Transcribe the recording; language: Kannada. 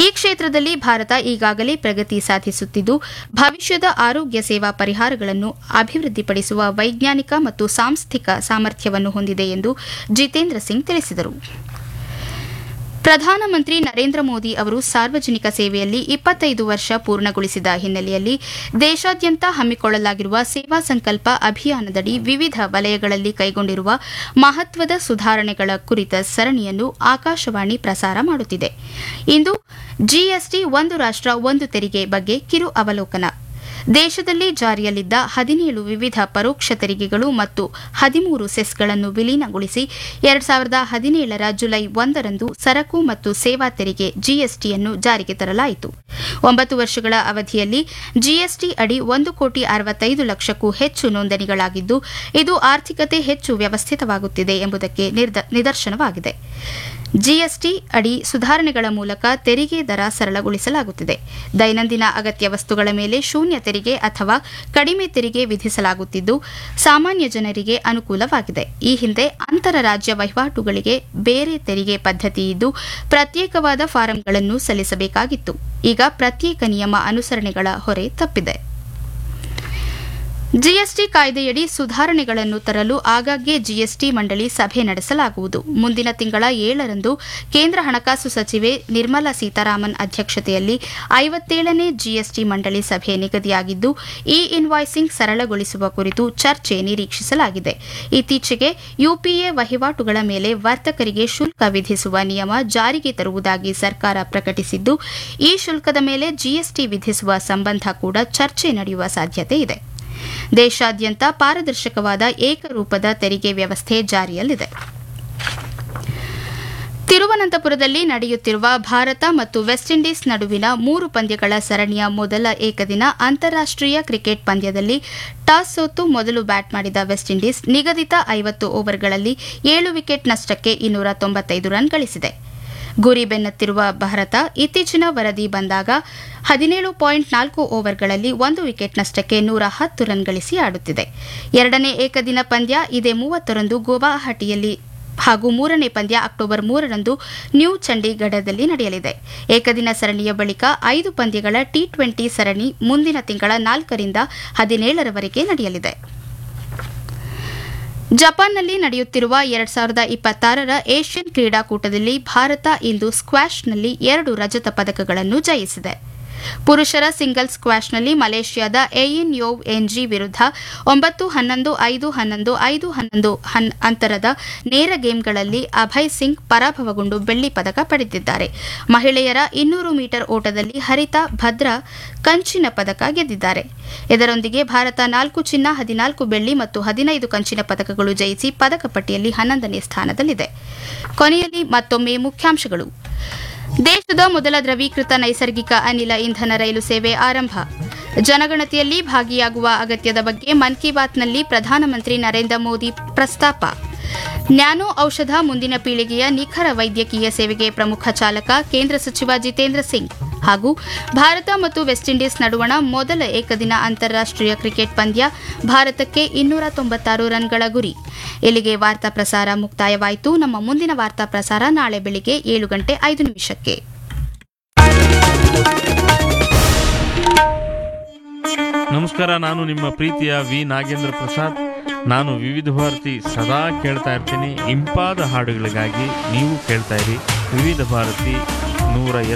ಈ ಕ್ಷೇತ್ರದಲ್ಲಿ ಭಾರತ ಈಗಾಗಲೇ ಪ್ರಗತಿ ಸಾಧಿಸುತ್ತಿದ್ದು ಭವಿಷ್ಯದ ಆರೋಗ್ಯ ಸೇವಾ ಪರಿಹಾರಗಳನ್ನು ಅಭಿವೃದ್ಧಿಪಡಿಸುವ ವೈಜ್ಞಾನಿಕ ಮತ್ತು ಸಾಂಸ್ಥಿಕ ಸಾಮರ್ಥ್ಯವನ್ನು ಹೊಂದಿದೆ ಎಂದು ಜಿತೇಂದ್ರ ಸಿಂಗ್ ತಿಳಿಸಿದರು ಪ್ರಧಾನಮಂತ್ರಿ ನರೇಂದ್ರ ಮೋದಿ ಅವರು ಸಾರ್ವಜನಿಕ ಸೇವೆಯಲ್ಲಿ ಇಪ್ಪತ್ತೈದು ವರ್ಷ ಪೂರ್ಣಗೊಳಿಸಿದ ಹಿನ್ನೆಲೆಯಲ್ಲಿ ದೇಶಾದ್ಯಂತ ಹಮ್ಮಿಕೊಳ್ಳಲಾಗಿರುವ ಸೇವಾ ಸಂಕಲ್ಪ ಅಭಿಯಾನದಡಿ ವಿವಿಧ ವಲಯಗಳಲ್ಲಿ ಕೈಗೊಂಡಿರುವ ಮಹತ್ವದ ಸುಧಾರಣೆಗಳ ಕುರಿತ ಸರಣಿಯನ್ನು ಆಕಾಶವಾಣಿ ಪ್ರಸಾರ ಮಾಡುತ್ತಿದೆ ಇಂದು ಜಿಎಸ್ಟಿ ಒಂದು ರಾಷ್ಟ ಒಂದು ತೆರಿಗೆ ಬಗ್ಗೆ ಕಿರು ಅವಲೋಕನ ದೇಶದಲ್ಲಿ ಜಾರಿಯಲ್ಲಿದ್ದ ಹದಿನೇಳು ವಿವಿಧ ಪರೋಕ್ಷ ತೆರಿಗೆಗಳು ಮತ್ತು ಹದಿಮೂರು ಸೆಸ್ಗಳನ್ನು ವಿಲೀನಗೊಳಿಸಿ ಎರಡ್ ಸಾವಿರದ ಹದಿನೇಳರ ಜುಲೈ ಒಂದರಂದು ಸರಕು ಮತ್ತು ಸೇವಾ ತೆರಿಗೆ ಜಿಎಸ್ಟಿಯನ್ನು ಜಾರಿಗೆ ತರಲಾಯಿತು ಒಂಬತ್ತು ವರ್ಷಗಳ ಅವಧಿಯಲ್ಲಿ ಜಿಎಸ್ಟಿ ಅಡಿ ಒಂದು ಕೋಟಿ ಅರವತ್ತೈದು ಲಕ್ಷಕ್ಕೂ ಹೆಚ್ಚು ನೋಂದಣಿಗಳಾಗಿದ್ದು ಇದು ಆರ್ಥಿಕತೆ ಹೆಚ್ಚು ವ್ಯವಸ್ಥಿತವಾಗುತ್ತಿದೆ ಎಂಬುದಕ್ಕೆ ನಿದರ್ಶನವಾಗಿದೆ ಜಿಎಸ್ಟಿ ಅಡಿ ಸುಧಾರಣೆಗಳ ಮೂಲಕ ತೆರಿಗೆ ದರ ಸರಳಗೊಳಿಸಲಾಗುತ್ತಿದೆ ದೈನಂದಿನ ಅಗತ್ಯ ವಸ್ತುಗಳ ಮೇಲೆ ಶೂನ್ಯ ತೆರಿಗೆ ಅಥವಾ ಕಡಿಮೆ ತೆರಿಗೆ ವಿಧಿಸಲಾಗುತ್ತಿದ್ದು ಸಾಮಾನ್ಯ ಜನರಿಗೆ ಅನುಕೂಲವಾಗಿದೆ ಈ ಹಿಂದೆ ಅಂತರ ರಾಜ್ಯ ವಹಿವಾಟುಗಳಿಗೆ ಬೇರೆ ತೆರಿಗೆ ಪದ್ಧತಿ ಇದ್ದು ಪ್ರತ್ಯೇಕವಾದ ಫಾರಂಗಳನ್ನು ಸಲ್ಲಿಸಬೇಕಾಗಿತ್ತು ಈಗ ಪ್ರತ್ಯೇಕ ನಿಯಮ ಅನುಸರಣೆಗಳ ಹೊರೆ ತಪ್ಪಿದೆ ಜಿಎಸ್ಟಿ ಕಾಯ್ದೆಯಡಿ ಸುಧಾರಣೆಗಳನ್ನು ತರಲು ಆಗಾಗ್ಗೆ ಜಿಎಸ್ಟಿ ಮಂಡಳಿ ಸಭೆ ನಡೆಸಲಾಗುವುದು ಮುಂದಿನ ತಿಂಗಳ ಏಳರಂದು ಕೇಂದ್ರ ಹಣಕಾಸು ಸಚಿವೆ ನಿರ್ಮಲಾ ಸೀತಾರಾಮನ್ ಅಧ್ಯಕ್ಷತೆಯಲ್ಲಿ ಐವತ್ತೇಳನೇ ಜಿಎಸ್ಟಿ ಮಂಡಳಿ ಸಭೆ ನಿಗದಿಯಾಗಿದ್ದು ಇ ಇನ್ವಾಯ್ಸಿಂಗ್ ಸರಳಗೊಳಿಸುವ ಕುರಿತು ಚರ್ಚೆ ನಿರೀಕ್ಷಿಸಲಾಗಿದೆ ಇತ್ತೀಚೆಗೆ ಯುಪಿಎ ವಹಿವಾಟುಗಳ ಮೇಲೆ ವರ್ತಕರಿಗೆ ಶುಲ್ಕ ವಿಧಿಸುವ ನಿಯಮ ಜಾರಿಗೆ ತರುವುದಾಗಿ ಸರ್ಕಾರ ಪ್ರಕಟಿಸಿದ್ದು ಈ ಶುಲ್ಕದ ಮೇಲೆ ಜಿಎಸ್ಟಿ ವಿಧಿಸುವ ಸಂಬಂಧ ಕೂಡ ಚರ್ಚೆ ನಡೆಯುವ ಸಾಧ್ಯತೆ ಇದೆ ದೇಶಾದ್ಯಂತ ಪಾರದರ್ಶಕವಾದ ಏಕರೂಪದ ತೆರಿಗೆ ವ್ಯವಸ್ಥೆ ಜಾರಿಯಲ್ಲಿದೆ ತಿರುವನಂತಪುರದಲ್ಲಿ ನಡೆಯುತ್ತಿರುವ ಭಾರತ ಮತ್ತು ವೆಸ್ಟ್ ಇಂಡೀಸ್ ನಡುವಿನ ಮೂರು ಪಂದ್ಯಗಳ ಸರಣಿಯ ಮೊದಲ ಏಕದಿನ ಅಂತಾರಾಷ್ಟೀಯ ಕ್ರಿಕೆಟ್ ಪಂದ್ಯದಲ್ಲಿ ಟಾಸ್ ಸೋತು ಮೊದಲು ಬ್ಯಾಟ್ ಮಾಡಿದ ವೆಸ್ಟ್ ಇಂಡೀಸ್ ನಿಗದಿತ ಐವತ್ತು ಓವರ್ಗಳಲ್ಲಿ ಏಳು ವಿಕೆಟ್ ನಷ್ಟಕ್ಕೆ ಇನ್ನೂರ ತೊಂಬತ್ತೈದು ರನ್ ಗಳಿಸಿದೆ ಗುರಿ ಬೆನ್ನತ್ತಿರುವ ಭಾರತ ಇತ್ತೀಚಿನ ವರದಿ ಬಂದಾಗ ಹದಿನೇಳು ಪಾಯಿಂಟ್ ನಾಲ್ಕು ಓವರ್ಗಳಲ್ಲಿ ಒಂದು ವಿಕೆಟ್ ನಷ್ಟಕ್ಕೆ ನೂರ ಹತ್ತು ರನ್ ಗಳಿಸಿ ಆಡುತ್ತಿದೆ ಎರಡನೇ ಏಕದಿನ ಪಂದ್ಯ ಇದೇ ಮೂವತ್ತರಂದು ಗುವಾಹಟಿಯಲ್ಲಿ ಹಾಗೂ ಮೂರನೇ ಪಂದ್ಯ ಅಕ್ಟೋಬರ್ ಮೂರರಂದು ನ್ಯೂ ಚಂಡೀಗಢದಲ್ಲಿ ನಡೆಯಲಿದೆ ಏಕದಿನ ಸರಣಿಯ ಬಳಿಕ ಐದು ಪಂದ್ಯಗಳ ಟಿ ಟ್ವೆಂಟಿ ಸರಣಿ ಮುಂದಿನ ತಿಂಗಳ ನಾಲ್ಕರಿಂದ ಹದಿನೇಳರವರೆಗೆ ನಡೆಯಲಿದೆ ಜಪಾನ್ನಲ್ಲಿ ನಡೆಯುತ್ತಿರುವ ಎರಡ್ ಸಾವಿರದ ಇಪ್ಪತ್ತಾರರ ಏಷ್ಯನ್ ಕ್ರೀಡಾಕೂಟದಲ್ಲಿ ಭಾರತ ಇಂದು ಸ್ಕ್ವಾಷ್ನಲ್ಲಿ ಎರಡು ರಜತ ಪದಕಗಳನ್ನು ಜಯಿಸಿದೆ ಪುರುಷರ ಸಿಂಗಲ್ಸ್ ಸ್ಕ್ವಾಷ್ನಲ್ಲಿ ಮಲೇಷ್ಯಾದ ಎಯಿನ್ ಯೋವ್ ಎನ್ಜಿ ವಿರುದ್ಧ ಒಂಬತ್ತು ಹನ್ನೊಂದು ಐದು ಹನ್ನೊಂದು ಐದು ಹನ್ನೊಂದು ಅಂತರದ ನೇರ ಗೇಮ್ಗಳಲ್ಲಿ ಅಭಯ್ ಸಿಂಗ್ ಪರಾಭವಗೊಂಡು ಬೆಳ್ಳಿ ಪದಕ ಪಡೆದಿದ್ದಾರೆ ಮಹಿಳೆಯರ ಇನ್ನೂರು ಮೀಟರ್ ಓಟದಲ್ಲಿ ಹರಿತಾ ಭದ್ರಾ ಕಂಚಿನ ಪದಕ ಗೆದ್ದಿದ್ದಾರೆ ಇದರೊಂದಿಗೆ ಭಾರತ ನಾಲ್ಕು ಚಿನ್ನ ಹದಿನಾಲ್ಕು ಬೆಳ್ಳಿ ಮತ್ತು ಹದಿನೈದು ಕಂಚಿನ ಪದಕಗಳು ಜಯಿಸಿ ಪದಕ ಪಟ್ಟಿಯಲ್ಲಿ ಹನ್ನೊಂದನೇ ಸ್ಥಾನದಲ್ಲಿದೆ ಕೊನೆಯಲ್ಲಿ ಮತ್ತೊಮ್ಮೆ ಮುಖ್ಯಾಂಶಗಳು ದೇಶದ ಮೊದಲ ದ್ರವೀಕೃತ ನೈಸರ್ಗಿಕ ಅನಿಲ ಇಂಧನ ರೈಲು ಸೇವೆ ಆರಂಭ ಜನಗಣತಿಯಲ್ಲಿ ಭಾಗಿಯಾಗುವ ಅಗತ್ಯದ ಬಗ್ಗೆ ಮನ್ ಕಿ ಬಾತ್ನಲ್ಲಿ ಪ್ರಧಾನಮಂತ್ರಿ ನರೇಂದ್ರ ಮೋದಿ ಪ್ರಸ್ತಾಪ ನ್ಯಾನೋ ಔಷಧ ಮುಂದಿನ ಪೀಳಿಗೆಯ ನಿಖರ ವೈದ್ಯಕೀಯ ಸೇವೆಗೆ ಪ್ರಮುಖ ಚಾಲಕ ಕೇಂದ್ರ ಸಚಿವ ಜಿತೇಂದ್ರ ಸಿಂಗ್ ಹಾಗೂ ಭಾರತ ಮತ್ತು ವೆಸ್ಟ್ ಇಂಡೀಸ್ ನಡುವಣ ಮೊದಲ ಏಕದಿನ ಅಂತಾರಾಷ್ಟೀಯ ಕ್ರಿಕೆಟ್ ಪಂದ್ಯ ಭಾರತಕ್ಕೆ ಇನ್ನೂರ ತೊಂಬತ್ತಾರು ರನ್ಗಳ ಗುರಿ ಇಲ್ಲಿಗೆ ವಾರ್ತಾ ಪ್ರಸಾರ ಮುಕ್ತಾಯವಾಯಿತು ನಮ್ಮ ಮುಂದಿನ ವಾರ್ತಾ ಪ್ರಸಾರ ನಾಳೆ ಬೆಳಿಗ್ಗೆ ಏಳು ಗಂಟೆ ಐದು ನಿಮಿಷಕ್ಕೆ ನಮಸ್ಕಾರ ನಾನು ನಿಮ್ಮ ಪ್ರೀತಿಯ ವಿ ನಾಗೇಂದ್ರ ಪ್ರಸಾದ್ ನಾನು ವಿವಿಧ ಭಾರತಿ ಸದಾ ಕೇಳ್ತಾ ಇರ್ತೀನಿ ಇಂಪಾದ ಹಾಡುಗಳಿಗಾಗಿ ನೀವು ಕೇಳ್ತಾ ಇರಿ ವಿವಿಧ ಭಾರತಿ ನೂರ